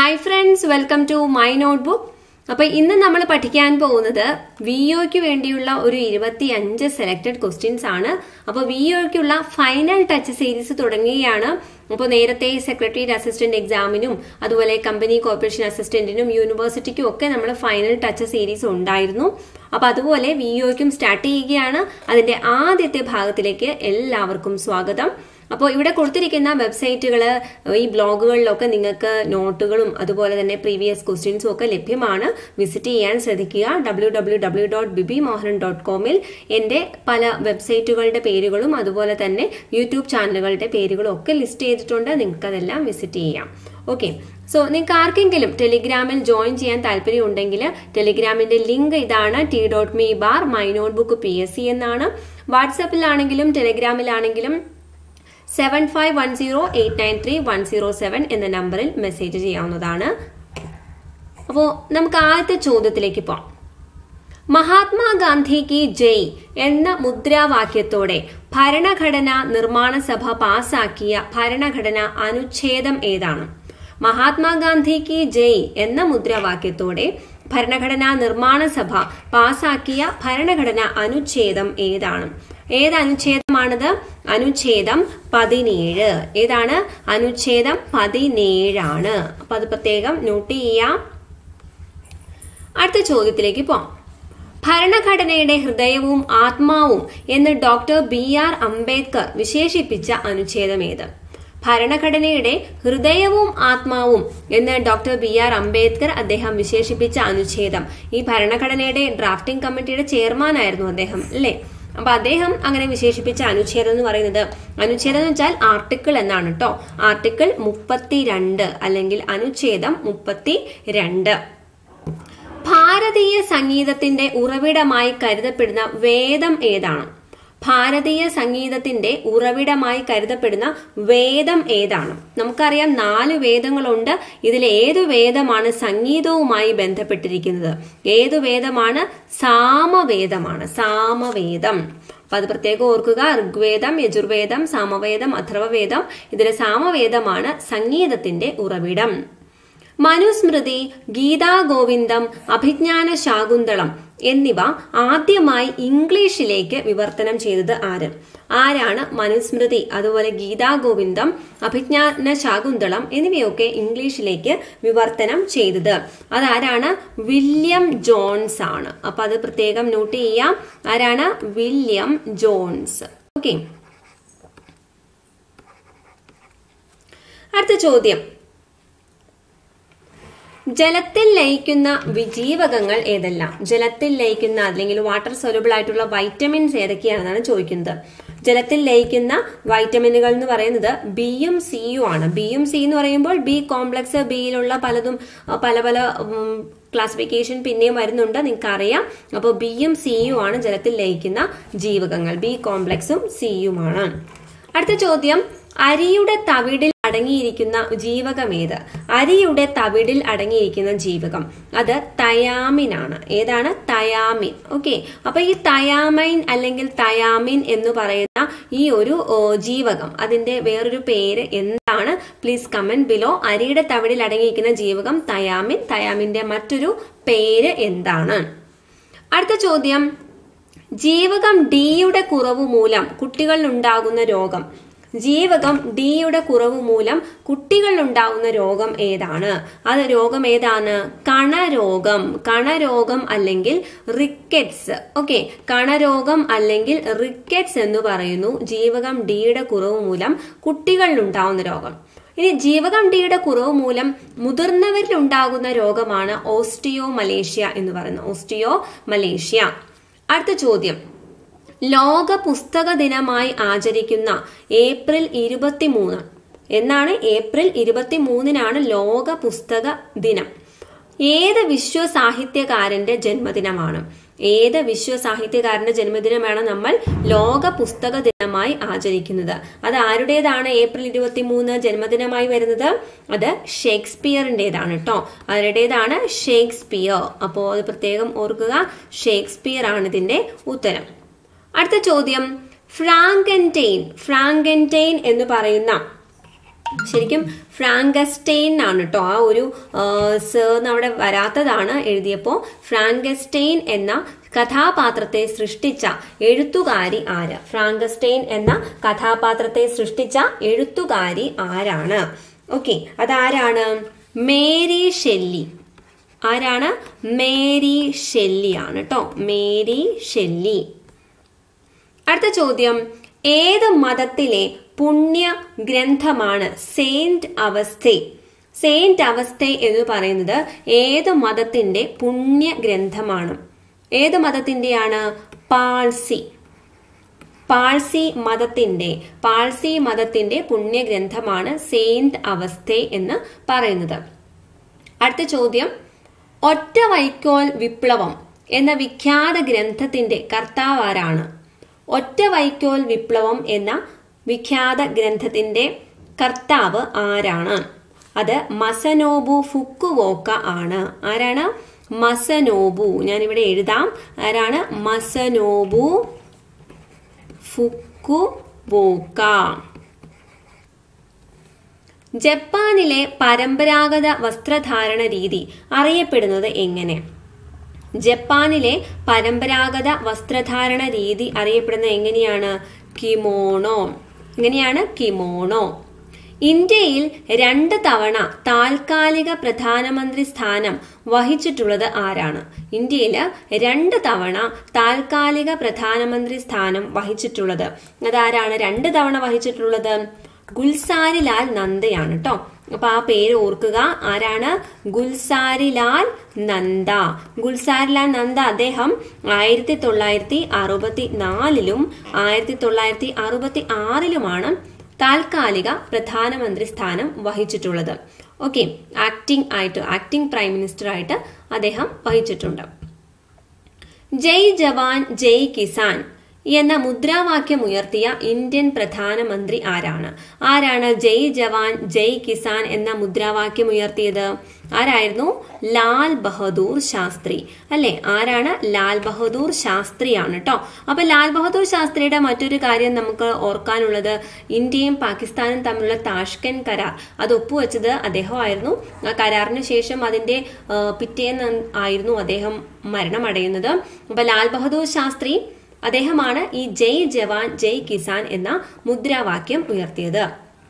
hi friends welcome to my notebook അപ്പൊ ഇന്ന് നമ്മൾ പഠിക്കാൻ പോകുന്നത് വി ഒക്ക് വേണ്ടിയുള്ള ഒരു ഇരുപത്തി അഞ്ച് സെലക്ടഡ് ക്വസ്റ്റ്യൻസ് ആണ് അപ്പോൾ വി ഒക്കുള്ള ഫൈനൽ ടച്ച് സീരീസ് തുടങ്ങുകയാണ് അപ്പോൾ നേരത്തെ സെക്രട്ടറിയേറ്റ് അസിസ്റ്റന്റ് എക്സാമിനും അതുപോലെ കമ്പനി കോർപ്പറേഷൻ അസിസ്റ്റന്റിനും യൂണിവേഴ്സിറ്റിക്കും ഒക്കെ നമ്മൾ ഫൈനൽ ടച്ച് സീരീസ് ഉണ്ടായിരുന്നു അപ്പൊ അതുപോലെ വി ഒക്കും സ്റ്റാർട്ട് ചെയ്യുകയാണ് അതിന്റെ ആദ്യത്തെ ഭാഗത്തിലേക്ക് എല്ലാവർക്കും സ്വാഗതം അപ്പോൾ ഇവിടെ കൊടുത്തിരിക്കുന്ന വെബ്സൈറ്റുകൾ ഈ ബ്ലോഗുകളിലൊക്കെ നിങ്ങൾക്ക് നോട്ടുകളും അതുപോലെ തന്നെ പ്രീവിയസ് ക്വസ്റ്റ്യൻസും ഒക്കെ ലഭ്യമാണ് വിസിറ്റ് ചെയ്യാൻ ശ്രദ്ധിക്കുക W W W dot B B Mohan കോമിൽ എൻ്റെ പല വെബ്സൈറ്റുകളുടെ പേരുകളും അതുപോലെ തന്നെ യൂട്യൂബ് ചാനലുകളുടെ പേരുകളും ഒക്കെ ലിസ്റ്റ് ചെയ്തിട്ടുണ്ട് നിങ്ങൾക്ക് അതെല്ലാം വിസിറ്റ് ചെയ്യാം ഓക്കെ സോ നിങ്ങൾക്ക് ആർക്കെങ്കിലും ടെലിഗ്രാമിൽ ജോയിൻ ചെയ്യാൻ താല്പര്യം ഉണ്ടെങ്കിൽ ടെലിഗ്രാമിന്റെ ലിങ്ക് ഇതാണ് T dot me bar my notebook P S C എന്നാണ് വാട്സാപ്പിലാണെങ്കിലും ടെലിഗ്രാമിലാണെങ്കിലും seven five one zero eight nine three one zero seven എന്ന നമ്പറിൽ മെസ്സേജ് ചെയ്യാവുന്നതാണ് അപ്പോൾ നമുക്ക് ആദ്യത്തെ ചോദ്യത്തിലേക്ക് പോകാം മഹാത്മാഗാന്ധി കി ജയ് എന്ന മുദ്രാവാക്യത്തോടെ ഭരണഘടന നിർമ്മാണ സഭ പാസാക്കിയ ഭരണഘടന അനുച്ഛേദം ഏതാണ് മഹാത്മാഗാന്ധി കി ജയ് എന്ന മുദ്രാവാക്യത്തോടെ ഭരണഘടനാ നിർമ്മാണ സഭ പാസാക്കിയ ഭരണഘടന അനുച്ഛേദം ഏതാണ് ഏത് അനുച്ഛേദമാണത് അനുച്ഛേദം പതിനേഴ് ഏതാണ് അനുച്ഛേദം പതിനേഴാണ് അപ്പൊ അത് പ്രത്യേകം നോട്ട് ചെയ്യാം അടുത്ത ചോദ്യത്തിലേക്ക് പോവാം ഭരണഘടനയുടെ ഹൃദയവും ആത്മാവും എന്ന് ഡോക്ടർ ബി ആർ അംബേദ്കർ വിശേഷിപ്പിച്ച അനുച്ഛേദം ഏത് ഭരണഘടനയുടെ ഹൃദയവും ആത്മാവും എന്ന് ഡോക്ടർ ബി ആർ അംബേദ്കർ അദ്ദേഹം വിശേഷിപ്പിച്ച അനുച്ഛേദം ഈ ഭരണഘടനയുടെ ഡ്രാഫ്റ്റിംഗ് കമ്മിറ്റിയുടെ ചെയർമാൻ ആയിരുന്നു അദ്ദേഹം അല്ലേ അപ്പൊ അദ്ദേഹം അങ്ങനെ വിശേഷിപ്പിച്ച അനുച്ഛേദം എന്ന് പറയുന്നത് അനുച്ഛേദം എന്ന് വെച്ചാൽ ആർട്ടിക്കിൾ എന്നാണ് കേട്ടോ ആർട്ടിക്കിൾ മുപ്പത്തിരണ്ട് അല്ലെങ്കിൽ അനുച്ഛേദം മുപ്പത്തി രണ്ട് ഭാരതീയ സംഗീതത്തിന്റെ ഉറവിടമായി കരുതപ്പെടുന്ന വേദം ഏതാണ് ഭാരതീയ സംഗീതത്തിന്റെ ഉറവിടമായി കരുതപ്പെടുന്ന വേദം ഏതാണ് നമുക്കറിയാം നാല് വേദങ്ങളുണ്ട് ഇതിൽ ഏതു വേദമാണ് സംഗീതവുമായി ബന്ധപ്പെട്ടിരിക്കുന്നത് ഏതു വേദമാണ് സാമവേദമാണ് സാമവേദം അപ്പൊ അത് പ്രത്യേകം ഓർക്കുക ഋഗ്വേദം യജുർവേദം സാമവേദം അഥർവവേദം ഇതിലെ സാമവേദമാണ് സംഗീതത്തിന്റെ ഉറവിടം മനുസ്മൃതി ഗീതാ ഗോവിന്ദം അഭിജ്ഞാന ശാകുന്തളം എന്നിവ ആദ്യമായി ഇംഗ്ലീഷിലേക്ക് വിവർത്തനം ചെയ്തത് ആര് ആരാണ് മനുസ്മൃതി അതുപോലെ ഗീതാ ഗോവിന്ദം അഭിജ്ഞാന ശാകുന്തളം എന്നിവയൊക്കെ ഇംഗ്ലീഷിലേക്ക് വിവർത്തനം ചെയ്തത് അതാരാണ് വില്യം ജോൺസ് ആണ് അപ്പൊ അത് പ്രത്യേകം നോട്ട് ചെയ്യാം ആരാണ് വില്യം ജോൺസ് ഓക്കെ അടുത്ത ചോദ്യം ജലത്തിൽ ലയിക്കുന്ന ജീവകങ്ങൾ ഏതെല്ലാം ജലത്തിൽ ലയിക്കുന്ന അല്ലെങ്കിൽ വാട്ടർ സൊലബിൾ ആയിട്ടുള്ള വൈറ്റമിൻസ് ഏതൊക്കെയാണെന്നാണ് ചോദിക്കുന്നത് ജലത്തിൽ ലയിക്കുന്ന വൈറ്റമിനുകൾ എന്ന് പറയുന്നത് ബിയും സിയും ആണ് ബിയും സി എന്ന് പറയുമ്പോൾ ബി കോംപ്ലക്സ് ബിയിലുള്ള പലതും പല പല ക്ലാസിഫിക്കേഷൻ പിന്നെയും വരുന്നുണ്ട് നിങ്ങൾക്ക് അറിയാം അപ്പോൾ ബിയും സിയും ആണ് ജലത്തിൽ ലയിക്കുന്ന ജീവകങ്ങൾ ബി കോംപ്ലക്സും സിയുമാണ് അടുത്ത ചോദ്യം അരിയുടെ തവിടിൽ അടങ്ങിയിരിക്കുന്ന ജീവകം ഏത് അരിയുടെ തവിടിൽ അടങ്ങിയിരിക്കുന്ന ജീവകം അത് തയാമിൻ ആണ് ഏതാണ് തയാമിൻ ഓക്കെ അപ്പൊ ഈ തയാമൈൻ അല്ലെങ്കിൽ തയാമിൻ എന്ന് പറയുന്ന ഈ ഒരു ജീവകം അതിന്റെ വേറൊരു പേര് എന്താണ് പ്ലീസ് കമന്റ് ബിലോ അരിയുടെ തവിടിൽ അടങ്ങിയിരിക്കുന്ന ജീവകം തയാമിൻ തയാമിന്റെ മറ്റൊരു പേര് എന്താണ് അടുത്ത ചോദ്യം ജീവകം ഡിയുടെ കുറവ് മൂലം കുട്ടികളിൽ ഉണ്ടാകുന്ന രോഗം ജീവകം ഡിയുടെ കുറവ് മൂലം കുട്ടികളിലുണ്ടാവുന്ന രോഗം ഏതാണ് അത് രോഗം ഏതാണ് കണരോഗം കണരോഗം അല്ലെങ്കിൽ റിക്കറ്റ്സ് ഓക്കെ കണരോഗം അല്ലെങ്കിൽ റിക്കറ്റ്സ് എന്ന് പറയുന്നു ജീവകം ഡിയുടെ കുറവ് മൂലം കുട്ടികളിലുണ്ടാവുന്ന രോഗം ഇനി ജീവകം ഡിയുടെ കുറവ് മൂലം മുതിർന്നവരിൽ ഉണ്ടാകുന്ന രോഗമാണ് ഓസ്റ്റിയോ മലേഷ്യ എന്ന് പറയുന്നത് ഓസ്റ്റിയോ മലേഷ്യ അടുത്ത ചോദ്യം ലോക പുസ്തക ദിനമായി ആചരിക്കുന്ന ഏപ്രിൽ ഇരുപത്തിമൂന്ന് എന്നാണ് ഏപ്രിൽ ഇരുപത്തി മൂന്നിനാണ് ലോക പുസ്തക ദിനം ഏത് വിശ്വ സാഹിത്യകാരന്റെ ജന്മദിനമാണ് ഏത് വിശ്വ സാഹിത്യകാരന്റെ ജന്മദിനമാണ് നമ്മൾ ലോക പുസ്തക ദിനമായി ആചരിക്കുന്നത് അത് ആരുടേതാണ് ഏപ്രിൽ ഇരുപത്തി മൂന്ന് ജന്മദിനമായി വരുന്നത് അത് ഷേക്സ്പിയറിൻ്റെതാണ് കേട്ടോ ആരുടേതാണ് ഷേക്സ്പിയർ അപ്പോൾ അത് പ്രത്യേകം ഓർക്കുക ഷേക്സ്പിയർ ആണ് ഇതിന്റെ ഉത്തരം അടുത്ത ചോദ്യം ഫ്രാങ്കൻറ്റെയിൻ ഫ്രാങ്കൻറ്റെയിൻ എന്ന് പറയുന്ന ശരിക്കും ഫ്രാങ്കസ്റ്റെയിൻ ആണ് കേട്ടോ ആ ഒരു സേർന്ന് അവിടെ വരാത്തതാണ് എഴുതിയപ്പോൾ ഫ്രാങ്കസ്റ്റെയിൻ എന്ന കഥാപാത്രത്തെ സൃഷ്ടിച്ച എഴുത്തുകാരി ആര് ഫ്രാങ്കസ്റ്റെയിൻ എന്ന കഥാപാത്രത്തെ സൃഷ്ടിച്ച എഴുത്തുകാരി ആരാണ് ഓക്കെ അതാരാണ് മേരി ഷെല്ലി ആരാണ് മേരി ഷെല്ലി ആണ് കേട്ടോ മേരി ഷെല്ലി അടുത്ത ചോദ്യം ഏത് മതത്തിലെ പുണ്യ ഗ്രന്ഥമാണ് സെയിന്റ് അവസ്ഥ സെയിന്റ് അവസ്ഥ എന്ന് പറയുന്നത് ഏത് മതത്തിന്റെ പുണ്യ ഗ്രന്ഥമാണ് ഏത് മതത്തിന്റെയാണ് പാൾസി പാഴ്സി മതത്തിന്റെ പാഴ്സി മതത്തിന്റെ പുണ്യഗ്രന്ഥമാണ് സെയിന്റ് അവസ്ഥ എന്ന് പറയുന്നത് അടുത്ത ചോദ്യം ഒറ്റ വൈക്കോൽ വിപ്ലവം എന്ന വിഖ്യാത ഗ്രന്ഥത്തിന്റെ കർത്താവ് ആരാണ് ഒറ്റ വൈക്കോൽ വിപ്ലവം എന്ന വിഖ്യാത ഗ്രന്ഥത്തിന്റെ കർത്താവ് ആരാണ് അത് മസനോബു ഫുക്കുവോക്ക ആണ് ആരാണ് മസനോബു ഞാൻ ഇവിടെ എഴുതാം ആരാണ് മസനോബു ഫുക്കുവോക്ക ജപ്പാനിലെ പരമ്പരാഗത വസ്ത്രധാരണ രീതി അറിയപ്പെടുന്നത് എങ്ങനെ ജപ്പാനിലെ പരമ്പരാഗത വസ്ത്രധാരണ രീതി അറിയപ്പെടുന്നത് എങ്ങനെയാണ് കിമോണോ എങ്ങനെയാണ് കിമോണോ ഇന്ത്യയിൽ രണ്ട് തവണ താൽക്കാലിക പ്രധാനമന്ത്രി സ്ഥാനം വഹിച്ചിട്ടുള്ളത് ആരാണ് ഇന്ത്യയിൽ രണ്ട് തവണ താൽക്കാലിക പ്രധാനമന്ത്രി സ്ഥാനം വഹിച്ചിട്ടുള്ളത് അതാരാണ് രണ്ട് തവണ വഹിച്ചിട്ടുള്ളത് ഗുൽസാരിലാൽ നന്ദയാണ് കേട്ടോ അപ്പൊ ആ പേര് ഓർക്കുക ആരാണ് ഗുൽസാരിലാൽ നന്ദ ഗുൽസാരിലാൽ നന്ദ അദ്ദേഹം ആയിരത്തി തൊള്ളായിരത്തി അറുപത്തി നാലിലും ആയിരത്തി തൊള്ളായിരത്തി അറുപത്തി ആറിലുമാണ് താൽക്കാലിക പ്രധാനമന്ത്രി സ്ഥാനം വഹിച്ചിട്ടുള്ളത് ഓക്കെ ആക്ടിംഗ് ആയിട്ട് ആക്ടിംഗ് പ്രൈം മിനിസ്റ്റർ ആയിട്ട് അദ്ദേഹം വഹിച്ചിട്ടുണ്ട് ജയ് ജവാൻ ജയ് കിസാൻ എന്ന മുദ്രാവാക്യം ഉയർത്തിയ ഇന്ത്യൻ പ്രധാനമന്ത്രി ആരാണ് ആരാണ് ജയ് ജവാൻ ജയ് കിസാൻ എന്ന മുദ്രാവാക്യം ഉയർത്തിയത് ആരായിരുന്നു ലാൽ ബഹദൂർ ശാസ്ത്രി അല്ലെ ആരാണ് ലാൽ ബഹദൂർ ശാസ്ത്രിയാണ് കേട്ടോ അപ്പൊ ലാൽ ബഹദൂർ ശാസ്ത്രിയുടെ മറ്റൊരു കാര്യം നമുക്ക് ഓർക്കാനുള്ളത് ഇന്ത്യയും പാകിസ്ഥാനും തമ്മിലുള്ള താഷ്കൻ കരാർ അത് ഒപ്പുവെച്ചത് അദ്ദേഹമായിരുന്നു ആ കരാറിന് ശേഷം അതിന്റെ പിറ്റേന്ന് ആയിരുന്നു അദ്ദേഹം മരണമടയുന്നത് അപ്പൊ ലാൽ ബഹദൂർ ശാസ്ത്രി അദ്ദേഹമാണ് ഈ ജയ് ജവാൻ ജയ് കിസാൻ എന്ന മുദ്രാവാക്യം ഉയർത്തിയത്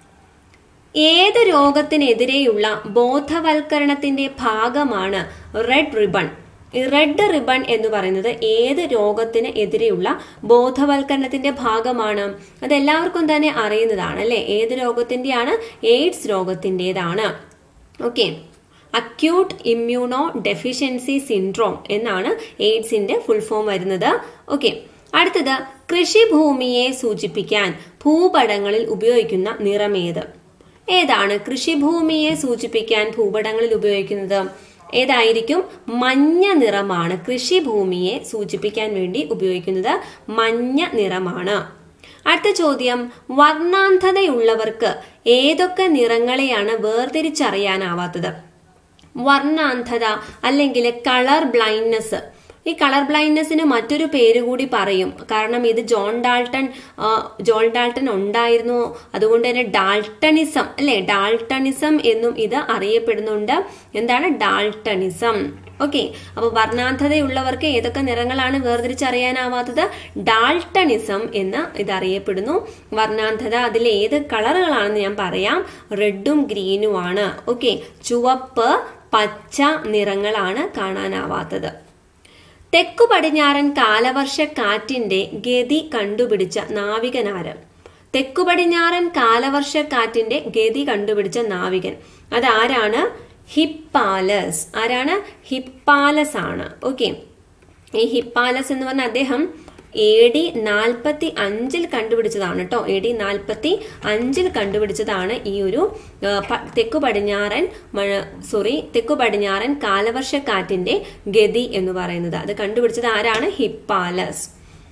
ഏത് രോഗത്തിനെതിരെയുള്ള ബോധവൽക്കരണത്തിന്റെ ഭാഗമാണ് റെഡ് റിബൺ ഈ റെഡ് റിബൺ എന്ന് പറയുന്നത് ഏത് രോഗത്തിന് എതിരെയുള്ള ബോധവൽക്കരണത്തിന്റെ ഭാഗമാണ് അത് എല്ലാവർക്കും തന്നെ അറിയുന്നതാണ് അല്ലെ ഏത് രോഗത്തിന്റെയാണ് എയ്ഡ്സ് രോഗത്തിൻ്റെതാണ് okay acute immunodeficiency syndrome എന്നാണ് എയ്ഡ്സിന്റെ ഫുൾ ഫോം വരുന്നത് ഓക്കെ അടുത്തത് കൃഷിഭൂമിയെ സൂചിപ്പിക്കാൻ ഭൂപടങ്ങളിൽ ഉപയോഗിക്കുന്ന നിറമേത് ഏതാണ് കൃഷിഭൂമിയെ സൂചിപ്പിക്കാൻ ഭൂപടങ്ങളിൽ ഉപയോഗിക്കുന്നത് ഏതായിരിക്കും മഞ്ഞ നിറമാണ് കൃഷിഭൂമിയെ സൂചിപ്പിക്കാൻ വേണ്ടി ഉപയോഗിക്കുന്നത് മഞ്ഞ നിറമാണ് അടുത്ത ചോദ്യം വർണ്ണാന്ധതയുള്ളവർക്ക് ഏതൊക്കെ നിറങ്ങളെയാണ് വേർതിരിച്ചറിയാനാവാത്തത് വർണ്ണാന്ധത അല്ലെങ്കിൽ കളർ ബ്ലൈൻഡ്നെസ് ഈ കളർ ബ്ലൈൻഡ്നെസ്സിന് മറ്റൊരു പേര് കൂടി പറയും കാരണം ഇത് ജോൺ ഡാൾട്ടൺ ജോൺ ഡാൾട്ടൺ ഉണ്ടായിരുന്നു അതുകൊണ്ട് തന്നെ ഡാൾട്ടണിസം അല്ലെ ഡാൾട്ടണിസം എന്നും ഇത് അറിയപ്പെടുന്നുണ്ട് എന്താണ് ഡാൾട്ടണിസം ഓക്കെ അപ്പൊ വർണ്ണാന്ധതയുള്ളവർക്ക് ഏതൊക്കെ നിറങ്ങളാണ് വേർതിരിച്ചറിയാനാവാത്തത് ഡാൾട്ടണിസം എന്ന് ഇത് അറിയപ്പെടുന്നു വർണ്ണാന്ധത അതിൽ ഏത് കളറുകളാണെന്ന് ഞാൻ പറയാം റെഡും ഗ്രീനും ആണ് ഓക്കെ ചുവപ്പ് പച്ച നിറങ്ങളാണ് കാണാനാവാത്തത് തെക്കു പടിഞ്ഞാറൻ കാലവർഷ കാറ്റിന്റെ ഗതി കണ്ടുപിടിച്ച നാവികനാര് തെക്കു പടിഞ്ഞാറൻ കാലവർഷ കാറ്റിന്റെ ഗതി കണ്ടുപിടിച്ച നാവികൻ അതാരാണ് ഹിപ്പാലസ് ആരാണ് ഹിപ്പാലസ് ആണ് ഓക്കെ ഈ ഹിപ്പാലസ് എന്ന് പറഞ്ഞ അദ്ദേഹം എ ഡി നാൽപ്പത്തി അഞ്ചിൽ കണ്ടുപിടിച്ചതാണ് കേട്ടോ എ ഡി നാൽപ്പത്തി അഞ്ചിൽ കണ്ടുപിടിച്ചതാണ് ഈ ഒരു തെക്കു പടിഞ്ഞാറൻ മഴ സോറി തെക്കു പടിഞ്ഞാറൻ കാലവർഷക്കാറ്റിന്റെ ഗതി എന്ന് പറയുന്നത് അത് കണ്ടുപിടിച്ചത് ആരാണ് ഹിപ്പാലസ്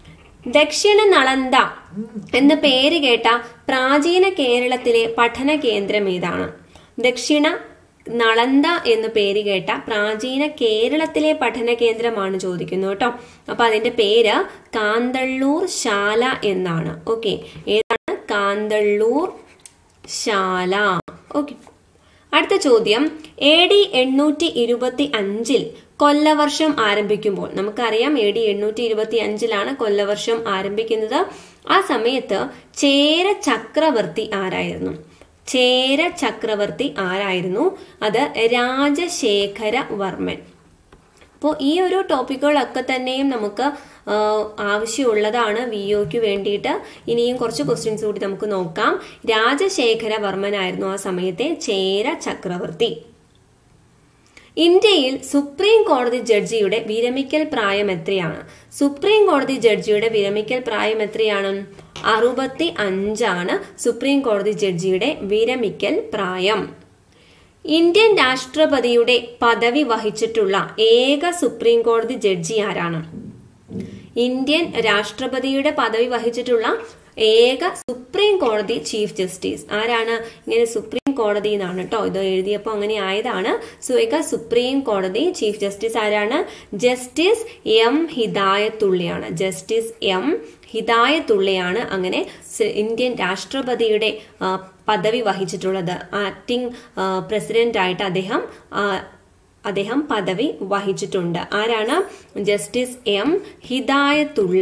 ദക്ഷിണ നളന്ദ എന്ന പേര് കേട്ട പ്രാചീന കേരളത്തിലെ പഠന കേന്ദ്രം ഏതാണ് ദക്ഷിണ നളന്ദ എന്ന് പേര് കേട്ട പ്രാചീന കേരളത്തിലെ പഠന കേന്ദ്രമാണ് ചോദിക്കുന്നത് കേട്ടോ അപ്പൊ അതിന്റെ പേര് കാന്തള്ളൂർ ശാല എന്നാണ് ഓക്കെ ഏതാണ് കാന്തള്ളൂർ ശാല ഓക്കെ അടുത്ത ചോദ്യം എ ഡി എണ്ണൂറ്റി ഇരുപത്തി അഞ്ചിൽ കൊല്ലവർഷം ആരംഭിക്കുമ്പോൾ നമുക്കറിയാം എ ഡി എണ്ണൂറ്റി ഇരുപത്തി അഞ്ചിലാണ് കൊല്ലവർഷം ആരംഭിക്കുന്നത് ആ സമയത്ത് ചേര ചക്രവർത്തി ആരായിരുന്നു ചേര ചക്രവർത്തി ആരായിരുന്നു അത് രാജശേഖര വർമ്മൻ അപ്പോൾ ഈ ഒരു ടോപ്പിക്കുകളൊക്കെ തന്നെയും നമുക്ക് ആവശ്യമുള്ളതാണ് വി ഒക്ക് വേണ്ടിയിട്ട് ഇനിയും കുറച്ച് ക്വസ്റ്റ്യൻസ് കൂടി നമുക്ക് നോക്കാം രാജശേഖര വർമ്മനായിരുന്നു ആ സമയത്തെ ചേര ചക്രവർത്തി ഇന്ത്യയിൽ സുപ്രീം കോടതി ജഡ്ജിയുടെ വിരമിക്കൽ പ്രായം എത്രയാണ് സുപ്രീം കോടതി ജഡ്ജിയുടെ വിരമിക്കൽ പ്രായം എത്രയാണ് അറുപത്തി അഞ്ചാണ് സുപ്രീം കോടതി ജഡ്ജിയുടെ വിരമിക്കൽ പ്രായം ഇന്ത്യൻ രാഷ്ട്രപതിയുടെ പദവി വഹിച്ചിട്ടുള്ള ഏക സുപ്രീം കോടതി ജഡ്ജി ആരാണ് ഇന്ത്യൻ രാഷ്ട്രപതിയുടെ പദവി വഹിച്ചിട്ടുള്ള ഏക സുപ്രീം കോടതി ചീഫ് ജസ്റ്റിസ് ആരാണ് ഇങ്ങനെ സുപ്രീം കോടതി എന്നാണ് കേട്ടോ ഇത് എഴുതിയപ്പോൾ അങ്ങനെ ആയതാണ് സോ ഏക സുപ്രീം കോടതി ചീഫ് ജസ്റ്റിസ് ആരാണ് ജസ്റ്റിസ് എം ഹിദായത്തുള്ളിയാണ് ജസ്റ്റിസ് എം ഹിദായത്തുള്ളിയാണ് അങ്ങനെ ഇന്ത്യൻ രാഷ്ട്രപതിയുടെ പദവി വഹിച്ചിട്ടുള്ളത് ആക്ടിംഗ് പ്രസിഡന്റ് ആയിട്ട് അദ്ദേഹം അദ്ദേഹം പദവി വഹിച്ചിട്ടുണ്ട് ആരാണ് ജസ്റ്റിസ് എം ഹിദായത്തുള്ള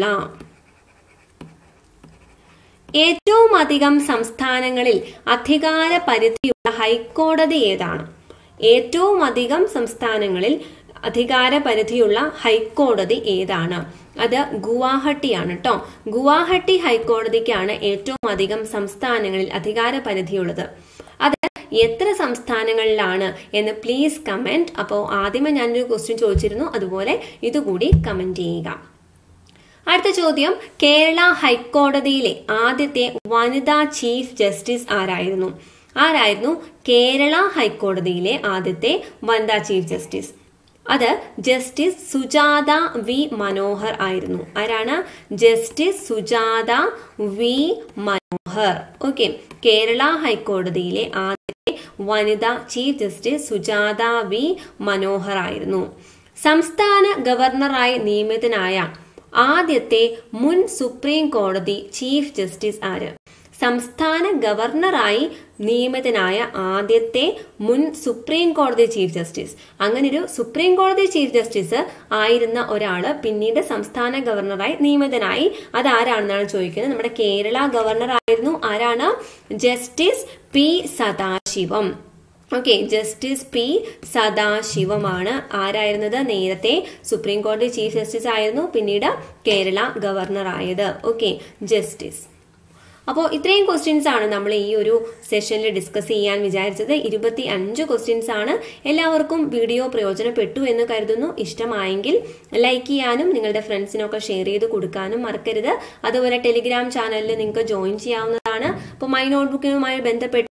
ഏറ്റവും അധികം സംസ്ഥാനങ്ങളിൽ അധികാര പരിധിയുള്ള ഹൈക്കോടതി ഏതാണ് ഏറ്റവും അധികം സംസ്ഥാനങ്ങളിൽ അധികാര പരിധിയുള്ള ഹൈക്കോടതി ഏതാണ് അത് ഗുവാഹട്ടിയാണ് കേട്ടോ ഗുവാഹട്ടി ഹൈക്കോടതിക്കാണ് ഏറ്റവും അധികം സംസ്ഥാനങ്ങളിൽ അധികാര പരിധിയുള്ളത് അത് എത്ര സംസ്ഥാനങ്ങളിലാണ് എന്ന് പ്ലീസ് കമന്റ് അപ്പോൾ ആദ്യമേ ഞാനൊരു ക്വസ്റ്റ്യൻ ചോദിച്ചിരുന്നു അതുപോലെ ഇതുകൂടി കമന്റ് ചെയ്യുക അടുത്ത ചോദ്യം കേരള ഹൈക്കോടതിയിലെ ആദ്യത്തെ വനിതാ ചീഫ് ജസ്റ്റിസ് ആരായിരുന്നു ആരായിരുന്നു കേരള ഹൈക്കോടതിയിലെ ആദ്യത്തെ വനിതാ ചീഫ് ജസ്റ്റിസ് അത് ജസ്റ്റിസ് സുജാത വി മനോഹർ ആയിരുന്നു ആരാണ് justice Sujatha V Manohar okay Kerala ഹൈക്കോടതിയിലെ ആദ്യത്തെ വനിതാ chief justice Sujatha V Manohar ആയിരുന്നു സംസ്ഥാന ഗവർണറായി നിയമിതനായ ആദ്യത്തെ മുൻ സുപ്രീം കോടതി ചീഫ് ജസ്റ്റിസ് ആര് സംസ്ഥാന ഗവർണറായി നിയമിതനായ ആദ്യത്തെ മുൻ സുപ്രീം കോടതി ചീഫ് ജസ്റ്റിസ് അങ്ങനെ ഒരു സുപ്രീം കോടതി ചീഫ് ജസ്റ്റിസ് ആയിരുന്ന ഒരാള് പിന്നീട് സംസ്ഥാന ഗവർണറായി നിയമിതനായി അതാരാണെന്നാണ് ചോദിക്കുന്നത് നമ്മുടെ കേരള ഗവർണർ ആയിരുന്നു ആരാണ് justice P Sathasivam okay justice P സദാശിവമാണ് ആരായിരുന്നത് നേരത്തെ സുപ്രീം കോടതി ചീഫ് ജസ്റ്റിസ് ആയിരുന്നു പിന്നീട് കേരള ഗവർണർ ആയത് ഓക്കെ ജസ്റ്റിസ് അപ്പോൾ ഇത്രയും ക്വസ്റ്റ്യൻസ് ആണ് നമ്മൾ ഈ ഒരു സെഷനിൽ ഡിസ്കസ് ചെയ്യാൻ വിചാരിച്ചത് ഇരുപത്തി അഞ്ച് ക്വസ്റ്റ്യൻസ് ആണ് എല്ലാവർക്കും വീഡിയോ പ്രയോജനപ്പെട്ടു എന്ന് കരുതുന്നു ഇഷ്ടമായെങ്കിൽ ലൈക്ക് ചെയ്യാനും നിങ്ങളുടെ ഫ്രണ്ട്സിനൊക്കെ ഷെയർ ചെയ്ത് കൊടുക്കാനും മറക്കരുത് അതുപോലെ ടെലിഗ്രാം ചാനലിൽ നിങ്ങൾക്ക് ജോയിൻ ചെയ്യാവുന്നതാണ് അപ്പോൾ മൈ നോട്ട്ബുക്കിനുമായി ബന്ധപ്പെട്ട്